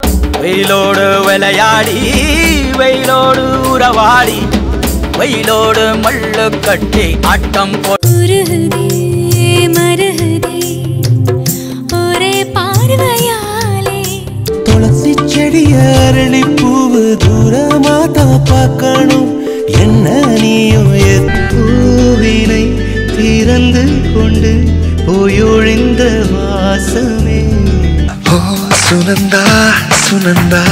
வெயிலோடு விளையாடி வெயிலோடு உறவாடி வெயிலோடு மல்லு கட்டி ஆட்டம் போ உருகுதே மருகுதே ஒரே பார்வையாலே துளசி செடிய அரளி பூவு தூரமா தான் பார்க்கணும் என்ன நீயும் பூவினை திறந்து கொண்டு போயொழிந்த வாசமே ஓ சுனந்தா சுனந்தா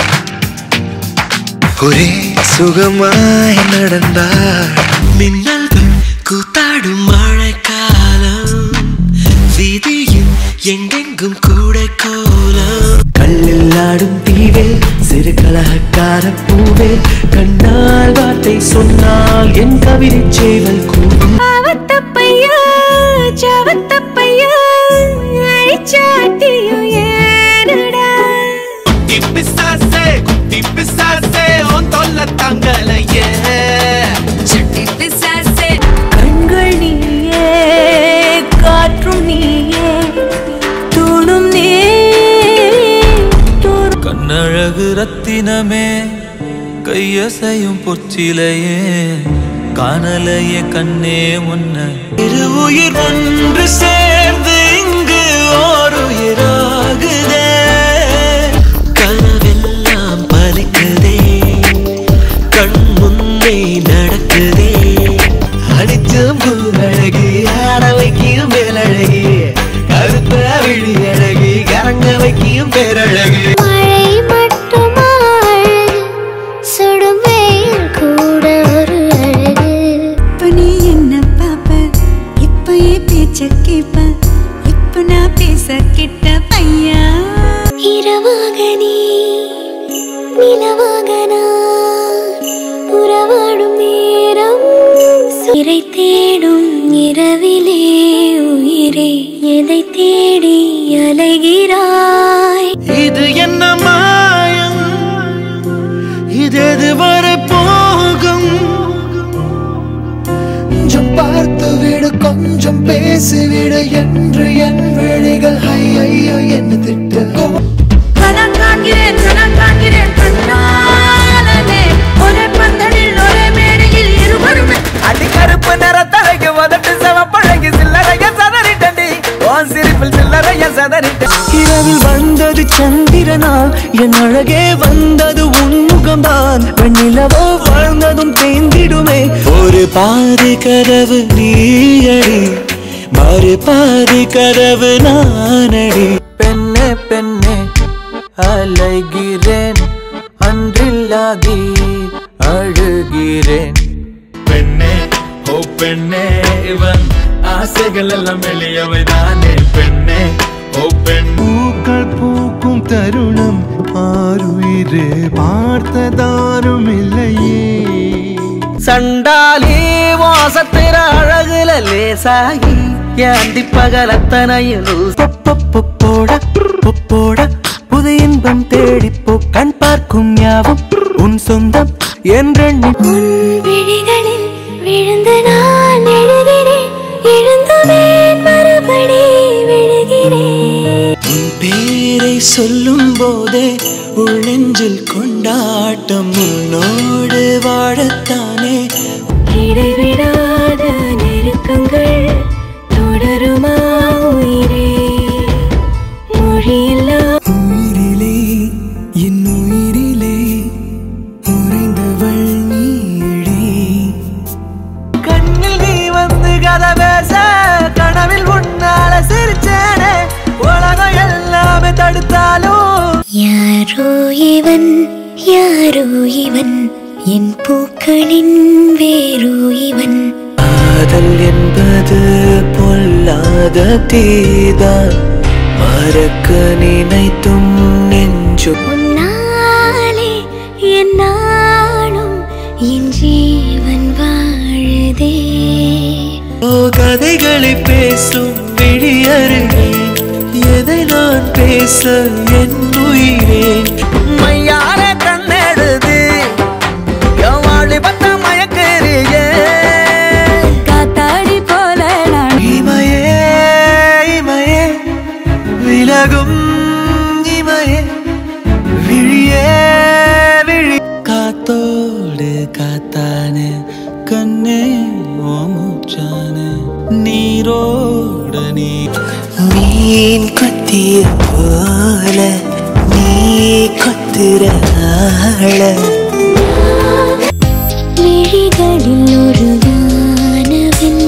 ஒரே சுகமாய் நடந்தாள் மின்னல்கள் கூத்தாடும் மழைக்காலம் வீதியில் எங்கெங்கும் கூட கோலம் கல்லில் ஆடும் தீவே சிறு கலகக்கார பூவே கண்ணால் வார்த்தை சொன்னால் என் கவிதை சேவல் கூடும் அவத்தப்பையா சவத்தப்பையா அழிச்சாட்டியும் ஏனடா பிசாசே குட்டி பிசாசே உன் தொல்ல தங்கலையே சட்டி பிசாசே கண்கள் நீயே காற்றும் நீயே தூணும் நீ தூரும் கண்ணழகு ரத்தினமே கையசையும் பொற்சிலையே காணலையே கண்ணே முன்ன இரு உயிர் ஒன்று சேர்ந்து இங்கு ஓர் உயிராகுதே கனவெல்லாம் பலிக்குதே கண் முன்னே நடக்குதே அடிச்சும் பூவழகி ஆட வைக்கியும் மேலழகி கருத்த விழி அழகி கரங்க வைக்கியும் பேரழகி மழை மட்டுமா அழகு சுடும் வெயில் கூட ஒரு அழகு இப்ப நீ என்ன பாப்ப இப்ப என் பேச்ச கேப்ப இப்ப நான் பேச கிட்ட பையா இரவாக நீ நிலவாக நான் உறவாடும் நேரம் சிறை தேடும் இரவிலே உயிரே எதை தேடி அலைகிறாய் இது என்ன மாயம் இது எதுவரை போகும் கொஞ்சம் பார்த்து விடு கொஞ்சம் பேசிவிடு என்று என் விழிகள் ஐயோ என்ன திட்டு கணம் காண்கிறேன் கணம் காண்கிறேன் கண்ணாலே ஒரே பந்தலில் ஒரே மேடையில் இருவருமே அடி கருப்பு நிற தலைக்கு உதட்டு செவப்பழகி சில்லறைய சதறிட்டண்டி உன் சிரிப்பில் சில்லறைய சதறிட்ட இரவில் வந்தது சந்திரனால் என் அழகே வந்தது உன்முகம்தான் வெண்ணிலவோ வாழ்ந்ததும் தேந்திடுமே ஒரு பாதி கதவு நீயடி மறு பாதி கதவு நானடி பெண்ணே பெண்ணே அலைகிறேன் அன்றில்லாகி அழுகிறேன் பெண்ணே ஓ பெண்ணே இவன் ஆசைகள் எல்லாம் எளியவை தானே பெண்ணே ஓ பெண் பூக்கள் பூக்கும் தருணம் ஆறுயிரே பார்த்ததாரும் இல்லையே சண்டாலி வாசத்திர அழகுல லேசாகி ஏந்தி பகலத்தனையும் பொப்பொப்பொப்போட பொப்போட புது இன்பம் தேடிப்போ கண் பார்க்கும் யாவும் உன் சொந்தம் என்றெண்ணி உன் விழிகளில் விழுந்து நான் எழுகிறேன் எழுந்துவேன் மறுபடி விழுகிறேன் உன் பேரை சொல்லும் போதே உள்ளெஞ்சில் கொண்டாட்டம் உன்னோடு வாழத்தானே இடைவிடாத நெருக்கங்கள் தொடருமா உயிரே மொழியில்லா உயிரிலே என் உயிரிலே உறைந்தவள் நீடி கண்ணில் நீ வந்து கதை பேச கனவில் உன்னால சிரிச்சேனே உலகம் எல்லாமே தடுத்தாலும் யாரோ இவன் யாரோ இவன் என் பூக்களின் வேரோ இவன் காதல் என்பது பொல்லாத தீதான் மறக்க நினைத்தும் நெஞ்சு உன்னாலே என் நாளும் என் ஜீவன் வாழுதே ஓ கதைகளை பேசும் விழியருகே எதை நான் பேச என் உயிரே மையார கண்ணெடுது என் வாலிபத்த மயக்கறியே காத்தாடி போல நான் இமையே இமையே விலகும் இமையே விழியே விழி காத்தோடு காத்தான கண்ணே ஓமுச்சான நீரோடு நீ மீன் கொத்திய போல நீ கொத்துற ஆள விழிகளில் ஒரு வானவன்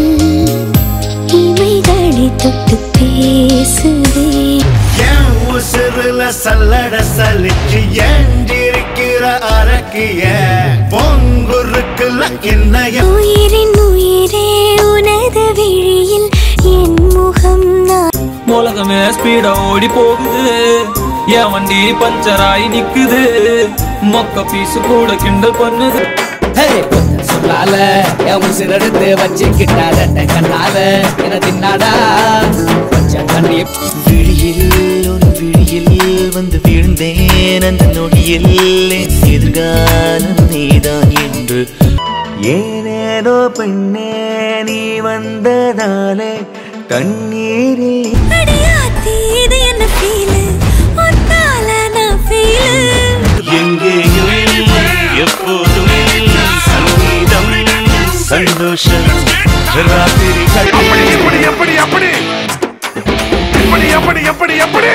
இமைகளை தொட்டு பேசுதே என் உசுருல சல்லட சலிச்சு ஏண்டிருக்கிற அரக்கிய பொங்குருக்குல என்னைய உயிரின் உயிரே உனது விழியில் என் முகம் நான் உலகமே ஸ்பீடா ஓடி போகுது என் வண்டி பஞ்சராயி நிக்குது மொக்க பீஸ் கூட கிண்டல் பண்ணுது கொஞ்சம் சொல்லால என் உசிரெடுத்து வச்சுக்கிட்டாத கண்ணால என தின்னாடா கொஞ்சம் தண்ணி விழியில் ஒரு விழியில் வந்து வீழ்ந்தேன் அந்த நொடியில் என் எதிர்காலம் நீதான் என்று ஏனேதோ பெண்ணே நீ வந்ததாலே தண்ணீரில் அடியாத்தி இது என்ன ஃபீலு ஒத்தால நான் ஃபீலு எங்கேயும் எப்போதும் சங்கீதம் சந்தோஷம் ராத்திரிகள் எப்படி எப்படி எப்படி எப்படி எப்படி எப்படி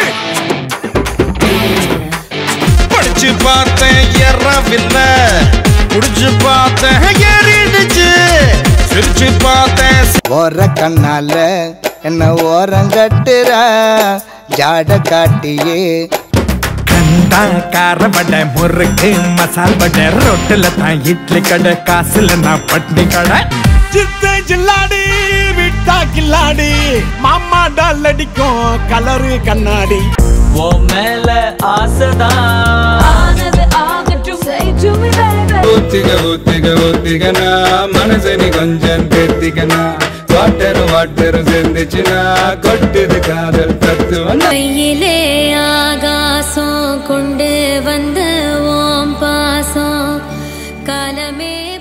படிச்சு பார்த்தேன் ஏறவில்லை குடிச்சு பார்த்தேன் ஏறிடுச்சு சிரிச்சு பார்த்தேன் ஓர கண்ணால என்ன ஓரங்கட்டுற ஜாட காட்டியே கண்டா கார வடை முறுக்கு மசால் வடை ரொட்டில தான் இட்லி கடை காசுல நான் பட்னி கடை சித்தை ஜில்லாடி விட்டா கில்லாடி மாமா டால் அடிக்கும் கலரு கண்ணாடி உன் மேல ஆசைதான் ஒத்திக ஒத்திக ஒத்திகனா மனசனி கொஞ்சம் தேத்திக்கனா வாட்டர் வாட்டர் சேர்ந்துச்சுனா கொட்டுது காதல் தத்துவம் கையிலே ஆகாசம் கொண்டு வந்த ஓம் பாசம் காலமே